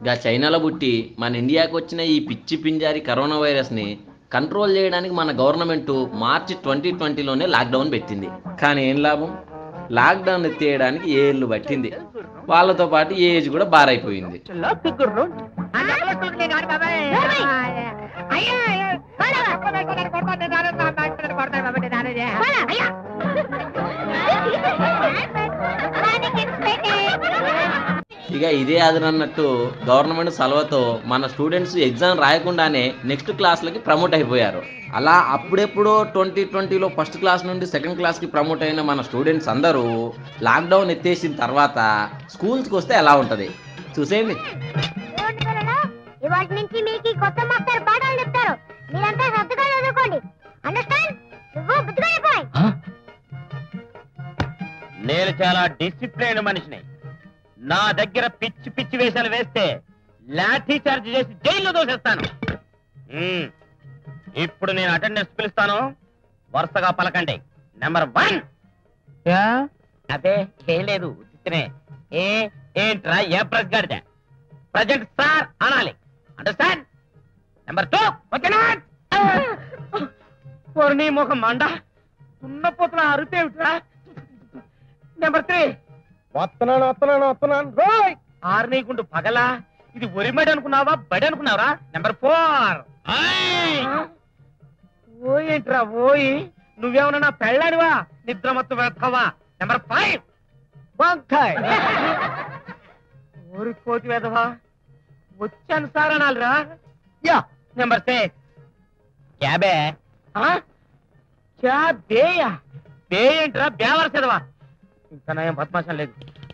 గా చైనాలో పుట్టి మన ఇండియాకి వచ్చిన ఈ పిచ్చి పింజారి కరోనా వైరస్ని కంట్రోల్ చేయడానికి మన గవర్నమెంట్ మార్చి ట్వంటీ ట్వంటీలోనే లాక్డౌన్ పెట్టింది కానీ ఏం లాభం లాక్డౌన్ ఎత్తేయడానికి ఏళ్ళు పట్టింది వాళ్ళతో పాటు ఏజ్ కూడా బారైపోయింది ఇక ఇదే అదనన్నట్టు గవర్నమెంట్ సలవతో మన స్టూడెంట్స్ ఎగ్జామ్ రాయకుండానే నెక్స్ట్ క్లాస్లకి ప్రమోట్ అయిపోయారు అలా అప్పుడెప్పుడో ట్వంటీ ట్వంటీలో ఫస్ట్ క్లాస్ నుండి సెకండ్ క్లాస్కి ప్రమోట్ అయిన మన స్టూడెంట్స్ అందరూ లాక్డౌన్ ఎత్తేసిన తర్వాత స్కూల్స్కి వస్తే ఎలా ఉంటుంది చూసేయండి ఇవాటి నుంచి మీకు ఈ కొత్త మాస్టర్ పాఠాలు చెప్తారు మీరంతా శ్రద్ధగా చదువుకోండి అండర్స్టాండ్ నువ్వు బుద్ధిగా అయిపోయి నేను చాలా డిసిప్లైన్ మనిషిని నా దగ్గర పిచ్చి పిచ్చి వేషాలు వేస్తే లాఠీ చార్జ్ చేసి జైల్లో దోసేస్తాను మ్మ్. ఇప్పుడు నేను అటెండెన్స్ పిలుస్తాను వరుసగా పలకండి నెంబర్ వన్ అదే ఏం లేదు ఉత్తినే ఏ ఏంట్రా ఏ ప్రెస్ గాడిద ప్రజెంట్ సార్ అనాలి అండర్స్టాండ్ నెంబర్ టూ ఓకేనా నీ ముఖం మండ ఉన్నపోతున్న అరుతేమిట్రా నెంబర్ త్రీ వస్తున్నాను వస్తున్నాను వస్తున్నాను రోయ్ ఆర్నీకుండు పగలా ఇది ఒరిమడి అనుకున్నావా బడి అనుకున్నావరా నెంబర్ ఫోర్ ఓయేంట్రా ఓయి నువ్వేమన్నా నా పెళ్ళానివా నిద్ర మొత్తం వెళ్తావా నెంబర్ ఫైవ్ వంకాయ్ ఓరి కోతి వేదవా వచ్చాను సార్ అనాలిరా యా నెంబర్ సిక్స్ క్యాబే క్యాబేయా బే ఏంట్రా బేవర్ చదవా ఇంకా నయం పద్మాసం లేదు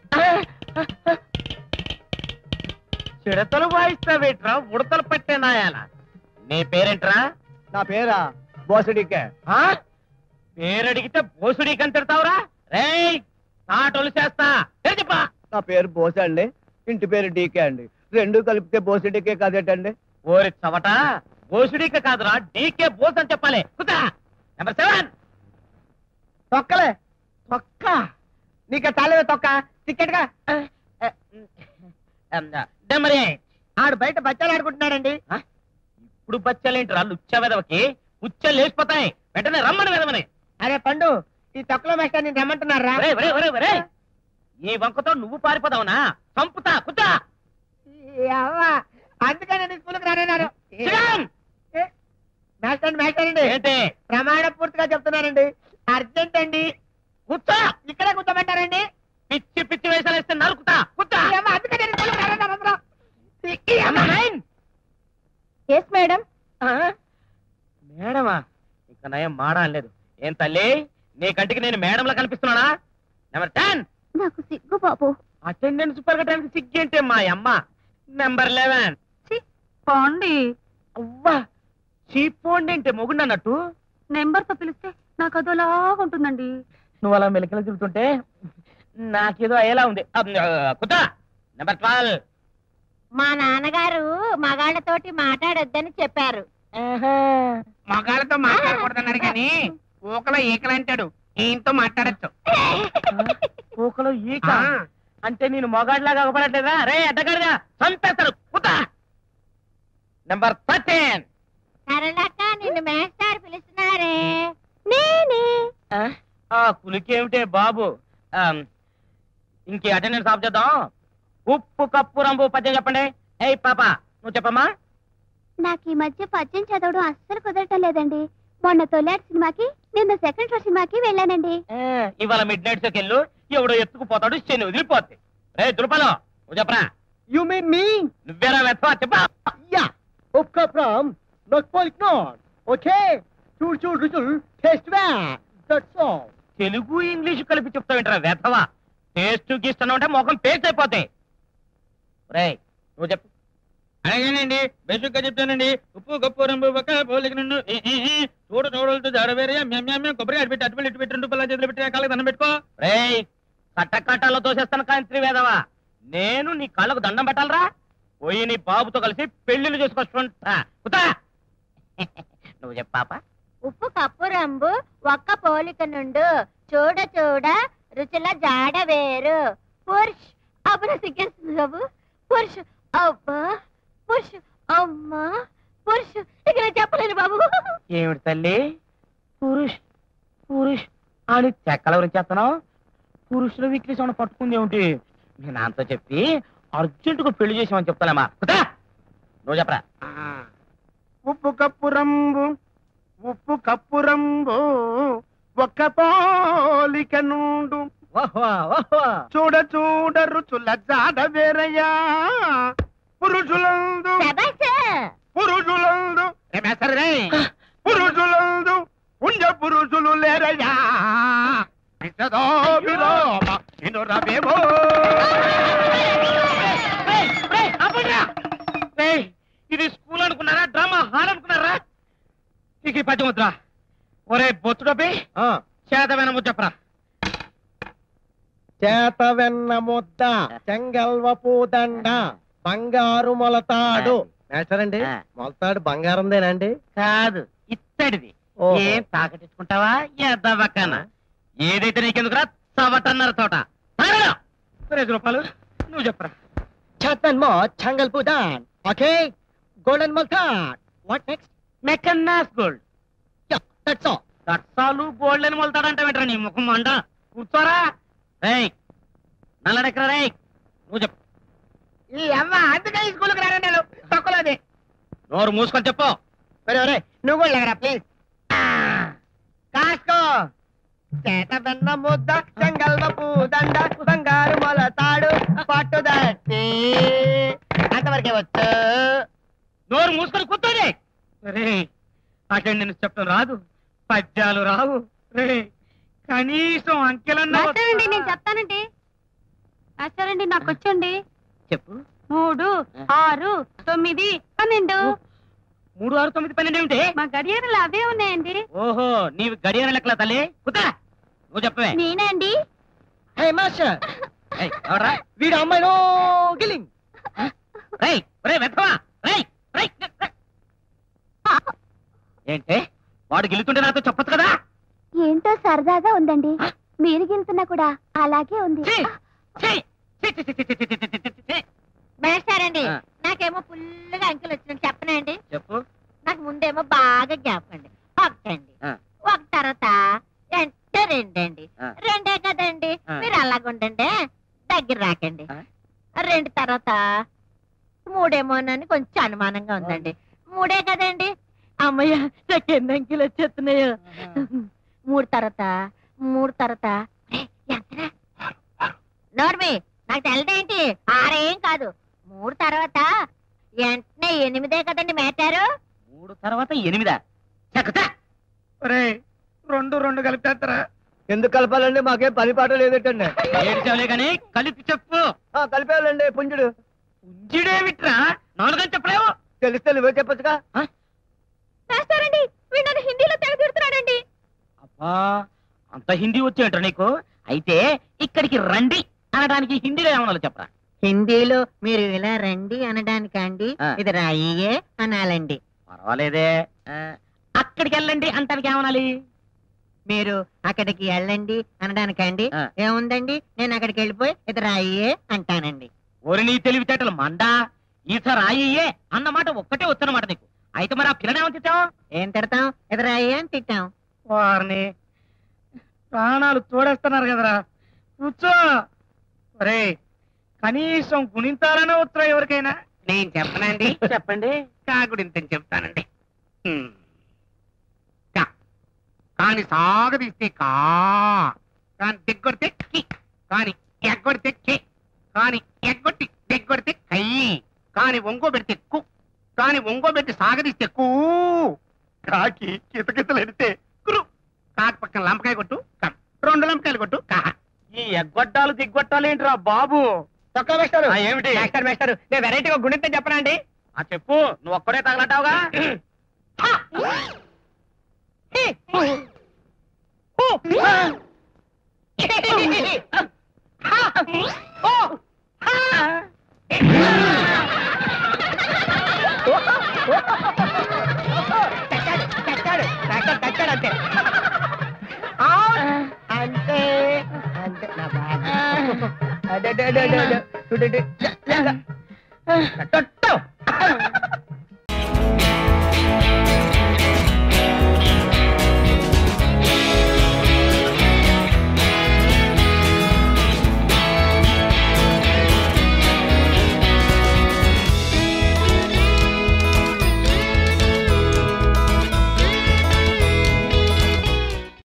చిడతలు వాయిస్తావేట్రా ఉడతలు పట్టే నాయాల నీ పేరేంట్రా నా పేరా బోసడికే ఆ? పేరడిగితే బోసుడి కంతిడతావురా రేయ్ తాటోలు చేస్తా పేరు చెప్పా నా పేరు బోస అండి ఇంటి పేరు డీకే అండి రెండు కలిపితే బోసడికే కదేటండి ఓరి చవట బోసుడిక కాదురా డీకే బోస్ అని చెప్పాలి కుదా నెంబర్ సెవెన్ తొక్కలే తొక్క నీకే తాలేవే తొక్క టికెట్ గా నెంబర్ ఎయిట్ ఆడు బయట బచ్చాలు ఆడుకుంటున్నాడండి ఇప్పుడు బచ్చాలేంటి రాళ్ళు ఉచ్చ వెదవకి ఉచ్చలు లేచిపోతాయి వెంటనే రమ్మని వెదవని అరే పండు ఈ తొక్కలో మేస్టర్ నేను రమ్మంటున్నారా ఒరేయ్, ఒరేయ్, ఒరేయ్, ఒరేయ్. ఈ వంకతో నువ్వు పారిపోదావునా చంపుతా కుతా అందుకని స్కూల్కి రానన్నారు శ్రీరామ్! మేస్టర్ మేస్టర్ అండి ఏంటి ప్రమాణ పూర్తిగా చెప్తున్నానండి అర్జెంట్ అండి కూర్చో ఇక్కడే కూర్చోమంటారండి పిచ్చి పిచ్చి వేషాలు వేస్తే నరుకుతా కుతా ఏమ్మా, అందుకని నేను స్కూల్కి రానన్నారు అందరూ. ఎస్ మేడం మేడమా ఇంకా నయం మాడా లేదు ఏం తల్లి నీ కంటికి నేను మేడంలా కనిపిస్తున్నానా నెంబర్ టెన్ నాకు సిగ్గు బాబు అటెండెన్స్ పెరగడానికి సిగ్గేంటే మా అమ్మ నెంబర్ లెవెన్ పోండి అవ్వా చీపోండి అంటే మొగుండు అన్నట్టు నెంబర్ తో పిలిస్తే నాకు అదోలా ఉంటుందండి నువ్వు అలా మెలికలు తిరుగుతుంటే నాకేదో అయ్యేలా ఉంది కుతా నెంబర్ ట్వెల్వ్ మా నాన్నగారు మగాళ్ళతోటి మాట్లాడొద్దని చెప్పారు మగాళ్ళతో మాట్లాడకూడదన్నాడు కానీ ఊకలో ఈకలు అంటాడు ఈయనతో మాట్లాడచ్చు ఊకలో ఈక అంటే నేను మొగాడిలాగా అగపడట్లేదా రే అడ్డగాడిగా చంపేస్తారు కుతా నెంబర్ థర్టీన్ సరళక్క నిన్ను మేస్టార్ పిలుస్తున్నారే నేనే ఆ కులికేమిటే బాబు ఆమ్, ఇంకే అటెండెన్స్ ఆఫ్ చేద్దాం ఉప్పు కప్పు రంబు పద్యం చెప్పండి ఏయ్ పాప నువ్వు చెప్పమ్మా నాకు ఈ మధ్య పద్యం చదవడం అస్సలు కుదరటం లేదండి మొన్న తొలాటి సినిమాకి నిన్న సెకండ్ షో సినిమాకి వెళ్ళానండి ఏ, ఇవాళ మిడ్ నైట్ షోకి వెళ్ళు ఎవడో ఎత్తుకుపోతాడు శని వదిలిపోద్ది రే దులపలో నువ్వు చెప్పరా యు మీన్ మీ నువ్వేరా వెతవా చెప్పా యా ఒక్క ప్రామ్ నాట్ పోలిక్ నాట్ ఓకే చూడు చూడు రుచులు taste way that's all Telugu English కలిపి చెప్తావేంట్రా వెతవా టేస్ట్ గీస్తున్నావు అంటే ముఖం పేస్ట్ అయిపోతాయి రే నువ్వు చెప్పు అలాగేనండి బేసిక్ గా చెప్తానండి ఉప్పు కప్పు రంబు ఒక పోలిక నుండి ఈ, ఈ, ఈ, చూడు చూడలతో జాడవేరే మేము కొబ్బరి అటు పెట్టి అటు పెట్టి ఇటు పెట్టి రెండు పిల్లల చేతులు పెట్టి కాళ్ళకి దండం పెట్టుకో రేయ్ కట్టకట్టాలో తోసేస్తాను కాంత్రి వేదవా నేను నీ కాళ్ళకు దండం పెట్టాలరా పోయి నీ బాబుతో కలిసి పెళ్లిళ్ళు చేసుకొస్తుంటా కుతా నువ్వు చెప్పాప ఉప్పు కప్పు రంబు ఒక్క పోలిక నుండు చూడ చూడ రుచుల జాడ వేరు పురుష్ అప్పుడు సిగ్గేస్తుంది బాబు పురుష్ అబ్బా పురుషు అమ్మా పురుషు ఇక నేను చెప్పలేను బాబు ఏమిటి తల్లి పురుష్ పురుష్ అని చెక్కల గురించి చేస్తున్నావు పురుషుల వీక్లీ సౌండ్ పట్టుకుంది ఏమిటి మీ నాన్నతో చెప్పి అర్జెంటుగా పెళ్లి చేసామని చెప్తాలేమా కుదా నువ్వు చెప్పరా ఉప్పు కప్పు రంబు ఉప్పు కప్పు రంబు ఒక్క పోలిక నుండు చూడ చూడ రుచుల జాడ వేరయ్యా పురుషులందు శభాష్. పురుషులందు ఏమేసరే పురుషులందు పుంజ పురుషులు లేరయ్యా విశదో విలోమ వినురవేమో రేయ్, రేయ్, ఆపండ్రా. రేయ్, ఇది స్కూల్ అనుకున్నారా డ్రామా హాల్ అనుకున్నారా ఇక ఈ పద్యం వద్దురా ఒరే బొత్తుడపి చేతమైన ముచ్చప్రా చేత వెన్న ముద్ద చెంగల్వపు దండ బంగారు మొలతాడు మేస్టరండి ఆ. మొలతాడు బంగారందేనండి కాదు ఇత్తడిది ఓహో. ఏం తాకటించుకుంటావా ఎద్దవక్కన ఏదైతే నీకెందుకురా చవటన్నర తోట తాగరా. ఐదు రూపాయలు నువ్వు చెప్పరా చేతన్ మో చెంగల్పు దాన్ ఓకే గోల్డెన్ మొలతాడ్ వాట్ నెక్స్ట్ మెకన్నాస్ గోల్డ్ దట్స్ ఆల్ దట్సాలు గోల్డ్ అని మొలతాడంట వెంటరా నీ ముఖం మంట కూర్చోరా రేయ్ నల్లడెక్కరా రేయ్ నువ్వు చెప్పు ఈ అమ్మ అందుకే ఈ స్కూల్కి రానండి తక్కువది నోరు మూసుకొని చెప్పు ఒరే ఒరే నువ్వు కూడా లేకరా ప్లీజ్ కాసుకో చేత వెన్న ముద్ద చెంగల్వపు దండ బంగారు మొలతాడు పట్టుదట్టి అంతవరకే వచ్చు నోరు మూసుకొని కూర్చోని రే అటెండెన్స్ చెప్పడం రాదు పద్యాలు రావు రే కనీసం అంకెలన్నా మాస్టరండి నేను చెప్తానండి మాస్టరండి నాకు వచ్చండి చెప్పు మూడు ఆరు తొమ్మిది పన్నెండు మూడు ఆరు తొమ్మిది పన్నెండు ఏమిటి మా గడియారాలు అవే ఉన్నాయండి ఓహో నీవు గడియార లెక్కల తల్లి కుదా నువ్వు చెప్పవే నేనే అండి హే మాస్టర్ ఏయ్, ఎవడ్రా? వీడు అమ్మాయిలో గిలింగ్ రేయ్, ఒరేయ్, వెధవా, రేయ్, రేయ్, రేయ్. ఏంటే వాడు గెలుతుంటే నాతో చెప్పొచ్చు కదా ఏంటో సరదాగా ఉందండి మీరు గెలుతున్నా కూడా అలాగే ఉంది ఛీ, ఛీ, ఛీ, ఛీ, ఛీ, ఛీ, ఛీ, ఛీ, ఛీ, ఛీ, ఛీ. మేస్తారండి ఆ. నాకేమో ఫుల్గా అంకెలు వచ్చిన చెప్పనండి చెప్పు నాకు ముందేమో బాగా జ్ఞాపకం అండి ఒకటండి ఆ. ఒక తర్వాత అంటే రెండండి ఆ. రెండే కదండి ఆ. మీరు అలాగుండండి దగ్గర రాకండి ఆ. రెండు తర్వాత మూడేమోనని కొంచెం అనుమానంగా ఉందండి మూడే కదండి అమ్మయ్య నాకు ఎన్ని అంకెలు వచ్చేస్తున్నాయో మూడు తర్వాత మూడు తర్వాత ఏయ్, ఎంతరా? నోర్మి నాకు తెలదేంటి ఆరేం కాదు మూడు తర్వాత వెంటనే ఎనిమిదే కదండి మేటారు మూడు తర్వాత ఎనిమిదా చెక్కుతా ఒరేయ్ రెండు రెండు కలిపేస్తారా ఎందుకు కలపాలండి మాకేం పని పాట లేదటండి ఏడ్చావులే గాని కలిపి చెప్పు కలిపేయాలండి పుంజుడు పుంజిడేమిట్రా నాలుగని చెప్పలేవు తెలిస్తే నువ్వే చెప్పొచ్చుగా రాస్తారండి వీడు నన్ను హిందీలో తెగ తిడుతున్నాడండి అబ్బా అంత హిందీ వచ్చేంట్రా నీకు అయితే ఇక్కడికి రండి అనడానికి హిందీలో ఏమన్నా చెప్పరా హిందీలో మీరు ఇలా రండి అనడానికండి ఆ. ఇది రాయియే అనాలండి పర్వాలేదే ఆ, అక్కడికి వెళ్ళండి అంటానికి ఏమనాలి మీరు అక్కడికి వెళ్ళండి అనడానికండి ఆ. ఏముందండి నేను అక్కడికి వెళ్ళిపోయి ఇది రాయియే అంటానండి ఓరి నీ తెలివితేటలు మండా ఈత రాయియే అన్నమాట ఒక్కటే వచ్చనమాట నీకు అయితే మరి ఆ పిల్లని ఏమని తిట్టావు ఏం తిడతాం ఇది రాయియే అని తిట్టాం వారిని ప్రాణాలు తోడేస్తున్నారు కదరా కూర్చో ఒరే కనీసం గుణింతాలనే ఉత్తరం ఎవరికైనా నేను చెప్పనండి చెప్పండి కాకుడింతని చెప్తానండి హ్మ్. కా. కాని సాగదీస్తే కా కాని దిగ్గొడితే కి కాని ఎగ్గొడితే కే కాని ఎగ్గొట్టి దిగ్గొడితే కై కాని ఒంగో పెడితే కు కాని ఒంగో పెట్టి సాగదీస్తే కూ కాకి కితకితలు ఎడితే కురు కాకి పక్కన లంపకాయ కొట్టు కం. రెండు లంపకాయలు కొట్టు కా ఈ ఎగ్గొట్టాలు దిగ్గొట్టాలు ఏంట్రా బాబు చొక్క వేస్తారు ఆ, ఏమిటి మేస్టర్ మేస్టర్ నేను వెరైటీగా గుణితే చెప్పనా అండి ఆ చెప్పు నువ్వు ఒక్కడే తగలటావుగా